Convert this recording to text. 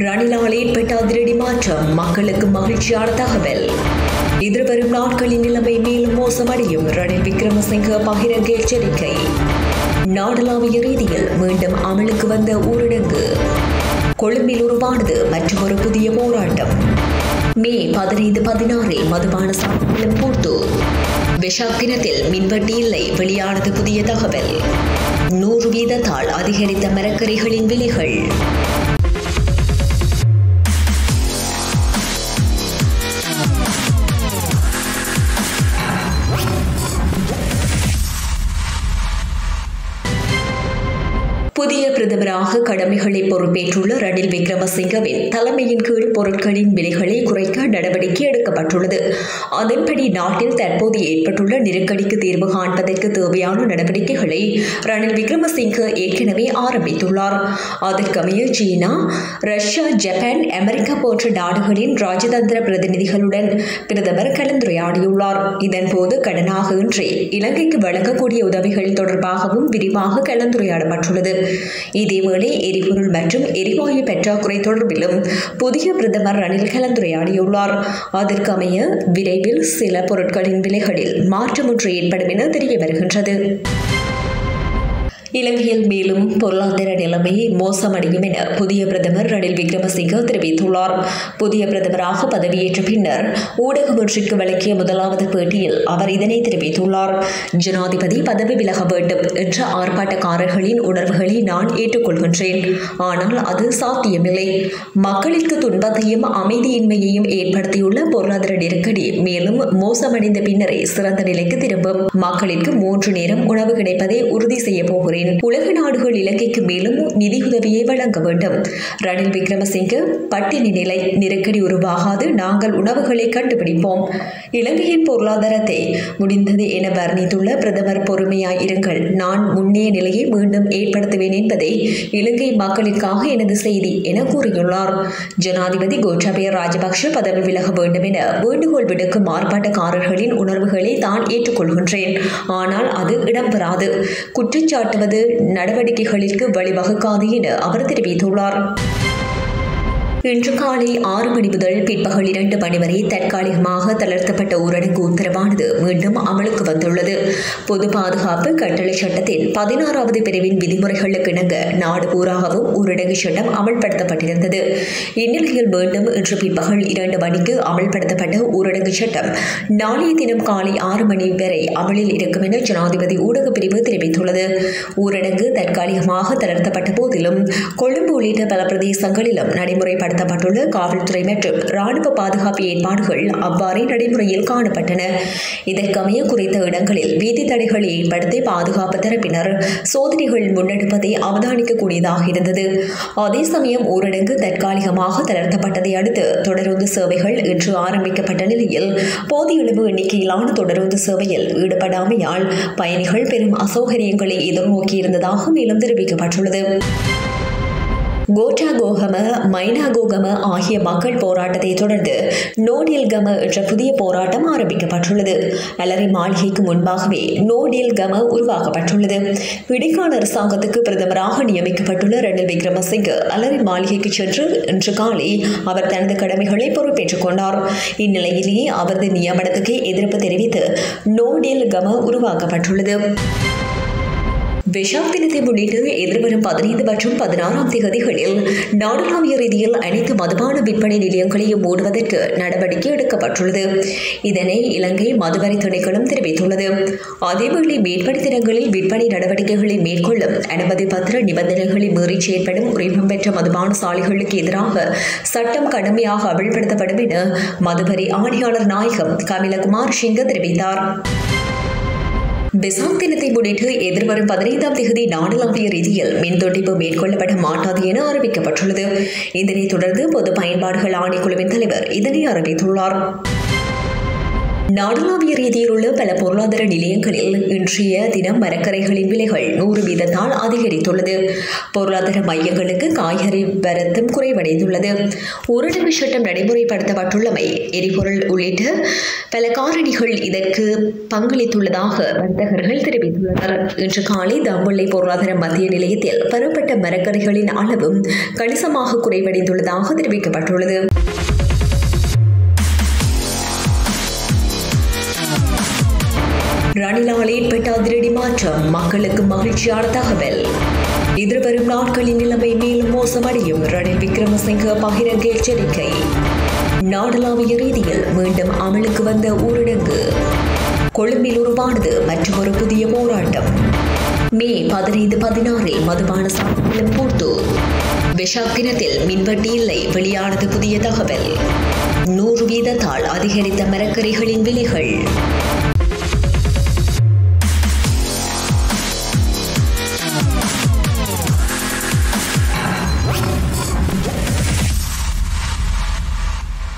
ரணிலால் ஏற்பட்ட அதிரடி மாற்றம் மக்களுக்கு மகிழ்ச்சியான தகவல் எதிர்வரும் நாட்களின் நிலைமை மேலும் மோசமடையும் ரணில் விக்ரமசிங்க பகிரங்க எச்சரிக்கை நாடளாவிய ரீதியில் மீண்டும் அமலுக்கு வந்த ஊரடங்கு கொழும்பில் உருவானது மற்றொரு புதிய போராட்டம் மே பதினைந்து பதினாறில் மதுபான சாப்பிடும் பூர்த்து விஷாக் தினத்தில் மின்வெட்டு இல்லை வெளியானது புதிய தகவல் நூறு வீதத்தால் அதிகரித்த மரக்கறிகளின் விலைகள் புதிய பிரதமராக கடமைகளை பொறுப்பேற்றுள்ள ரணில் விக்ரமசிங்கவின் தலைமையின் கீழ் பொருட்களின் விலைகளை குறைக்க நடவடிக்கை எடுக்கப்பட்டுள்ளது அதன்படி நாட்டில் தற்போது ஏற்பட்டுள்ள நெருக்கடிக்கு தீர்வு காண்பதற்கு தேவையான நடவடிக்கைகளை ரணில் விக்ரமசிங்க ஏற்கனவே ஆரம்பித்துள்ளார் அதற்கமைய சீனா ரஷ்யா ஜப்பான் அமெரிக்கா போன்ற நாடுகளின் ராஜதந்திர பிரதிநிதிகளுடன் பிரதமர் கலந்துரையாடியுள்ளார் இதன்போது கடனாக இன்றி இலங்கைக்கு வழங்கக்கூடிய உதவிகள் தொடர்பாகவும் விரிவாக கலந்துரையாடப்பட்டுள்ளது இதேவேளை எரிபொருள் மற்றும் எரிவாயு பற்றாக்குறை தொடர்பிலும் புதிய பிரதமர் ரணில் கலந்துரையாடியுள்ளார் அதற்கமைய விரைவில் சில பொருட்களின் விலைகளில் மாற்றம் ஒன்று ஏற்படும் என தெரிய வருகின்றது இலங்கையில் மேலும் பொருளாதார நிலைமை மோசமடையும் என புதிய பிரதமர் ரணில் விக்ரமசிங்க தெரிவித்துள்ளார் புதிய பிரதமராக பதவியேற்ற பின்னர் ஊடகம் ஒன்றிற்கு வழங்கிய முதலாவது பேட்டியில் அவர் இதனை தெரிவித்துள்ளார் ஜனாதிபதி பதவி விலக வேண்டும் என்ற ஆர்ப்பாட்டக்காரர்களின் உணர்வுகளை நான் ஏற்றுக்கொள்கின்றேன் ஆனால் அது சாத்தியமில்லை மக்களிற்கு துன்பத்தையும் அமைதியின்மையையும் ஏற்படுத்தியுள்ள பொருளாதார நெருக்கடி மேலும் மோசமடைந்த பின்னரே சிறந்த நிலைக்கு திரும்பும் மக்களிற்கு மூன்று நேரம் உணவு கிடைப்பதை உறுதி செய்ய போகிறேன் வருகிறேன் உலக நாடுகள் இலங்கைக்கு மேலும் நிதியுதவியை வழங்க வேண்டும் ரணில் விக்ரமசிங்க பட்டினி நிலை நெருக்கடி உருவாகாது நாங்கள் உணவுகளை கண்டுபிடிப்போம் இலங்கையின் பொருளாதாரத்தை முடிந்தது என வர்ணித்துள்ள பிரதமர் பொறுமையாய் இருங்கள் நான் முன்னைய நிலையை மீண்டும் ஏற்படுத்துவேன் என்பதை இலங்கை மக்களுக்காக எனது செய்தி என கூறியுள்ளார் ஜனாதிபதி கோட்டாபய ராஜபக்ஷ பதவி விலக வேண்டும் என வேண்டுகோள் விடுக்கும் ஆர்ப்பாட்டக்காரர்களின் உணர்வுகளை தான் ஏற்றுக்கொள்கின்றேன் ஆனால் அது இடம்பெறாது குற்றச்சாட்டுவது நடவடிக்கைகளுக்கு வழிவகுக்காது என அவர் தெரிவித்துள்ளார் இன்று காலை ஆறு மணி முதல் பிற்பகல் இரண்டு மணி வரை தற்காலிகமாக தளர்த்தப்பட்ட ஊரடங்கு உத்தரவானது மீண்டும் அமலுக்கு வந்துள்ளது பொது பாதுகாப்பு கட்டளை சட்டத்தின் பதினாறாவது பிரிவின் விதிமுறைகளுக்கு இணங்க நாடு பூராகவும் ஊரடங்கு சட்டம் அமல்படுத்தப்பட்டிருந்தது இந்நிலையில் மீண்டும் இன்று பிற்பகல் இரண்டு மணிக்கு அமல்படுத்தப்பட்ட ஊரடங்கு சட்டம் நாளைய தினம் காலை ஆறு மணி வரை அமலில் இருக்கும் என ஜனாதிபதி ஊடக பிரிவு தெரிவித்துள்ளது ஊரடங்கு தற்காலிகமாக தளர்த்தப்பட்ட போதிலும் கொழும்பு உள்ளிட்ட பல பிரதேசங்களிலும் நடைமுறைப்படுத்த நடத்தப்பட்டுள்ள காவல்துறை மற்றும் ராணுவ பாதுகாப்பு ஏற்பாடுகள் அவ்வாறே நடைமுறையில் காணப்பட்டன இதற்கமைய குறித்த இடங்களில் வீதி தடைகளை ஏற்படுத்தி பாதுகாப்பு தரப்பினர் சோதனைகள் முன்னெடுப்பதை அவதானிக்கக்கூடியதாக இருந்தது அதே சமயம் ஊரடங்கு தற்காலிகமாக தளர்த்தப்பட்டதை அடுத்து தொடருந்து சேவைகள் இன்று ஆரம்பிக்கப்பட்ட நிலையில் போதிய அளவு எண்ணிக்கையிலான தொடருந்து சேவையில் ஈடுபடாமையால் பயணிகள் பெரும் அசௌகரியங்களை எதிர்நோக்கியிருந்ததாக மேலும் தெரிவிக்கப்பட்டுள்ளது கோட்டா கோகம மைனா கோகம ஆகிய மக்கள் போராட்டத்தை தொடர்ந்து நோடில் கம என்ற புதிய போராட்டம் ஆரம்பிக்கப்பட்டுள்ளது அலரி மாளிகைக்கு முன்பாகவே நோடில் கம உருவாக்கப்பட்டுள்ளது இடைக்கால அரசாங்கத்துக்கு பிரதமராக நியமிக்கப்பட்டுள்ள ரணில் விக்ரமசிங்க அலரி மாளிகைக்கு சென்று இன்று காலை அவர் தனது கடமைகளை பொறுப்பேற்றுக் கொண்டார் இந்நிலையிலேயே அவரது நியமனத்துக்கு எதிர்ப்பு தெரிவித்து நோடில் கம உருவாக்கப்பட்டுள்ளது விஷாக் தினத்தை முன்னிட்டு எதிர்வரும் பதினைந்து மற்றும் பதினாறாம் தேதிகளில் நாடளாவிய ரீதியில் அனைத்து மதுபான விற்பனை நிலையங்களையும் மூடுவதற்கு நடவடிக்கை எடுக்கப்பட்டுள்ளது இதனை இலங்கை மதுவரி திணைக்களம் தெரிவித்துள்ளது அதேவேளை மேற்படி தினங்களில் விற்பனை நடவடிக்கைகளை மேற்கொள்ளும் அனுமதி பத்திர நிபந்தனைகளை மீறி செயற்படும் உரிமம் பெற்ற மதுபான சாலைகளுக்கு எதிராக சட்டம் கடுமையாக அமல்படுத்தப்படும் என மதுவரி ஆணையாளர் நாயகம் கமிலகுமார் சிங்க தெரிவித்தார் பெசாக் தினத்தை முன்னிட்டு எதிர்வரும் பதினைந்தாம் தேதி நாடளாவிய ரீதியில் மின்தொட்டிப்பு மேற்கொள்ளப்பட மாட்டாது என அறிவிக்கப்பட்டுள்ளது இதனைத் தொடர்ந்து பொது பயன்பாடுகள் ஆணைக்குழுவின் தலைவர் இதனை அறிவித்துள்ளார் நாடளாவிய ரீதியில் உள்ள பல பொருளாதார நிலையங்களில் இன்றைய தினம் மரக்கரைகளின் விலைகள் நூறு வீதத்தால் அதிகரித்துள்ளது பொருளாதார மையங்களுக்கு காய்கறி வரத்தும் குறைவடைந்துள்ளது ஊரடங்கு சட்டம் நடைமுறைப்படுத்தப்பட்டுள்ளமை எரிபொருள் உள்ளிட்ட பல காரணிகள் இதற்கு பங்களித்துள்ளதாக வர்த்தகர்கள் தெரிவித்துள்ளனர் இன்று காலை தம்புள்ளை பொருளாதார மத்திய நிலையத்தில் பெறப்பட்ட மரக்கரைகளின் அளவும் கணிசமாக குறைவடைந்துள்ளதாக தெரிவிக்கப்பட்டுள்ளது ரணிலால் ஏற்பட்ட அதிரடி மாற்றம் மக்களுக்கு மகிழ்ச்சியான தகவல் எதிர்வரும் நாட்களின் நிலைமை மேலும் மோசமடையும் ரணில் விக்ரமசிங்க பகிரங்க எச்சரிக்கை நாடளாவிய ரீதியில் மீண்டும் அமலுக்கு வந்த ஊரடங்கு கொழும்பில் உருவானது மற்றொரு புதிய போராட்டம் மே பதினைந்து பதினாறில் மதுபான சாப்பிடும் பூட்டு விஷாக் தினத்தில் மின்வெட்டி இல்லை வெளியானது புதிய தகவல் நூறு வீதத்தால் அதிகரித்த மரக்கறிகளின் விலைகள்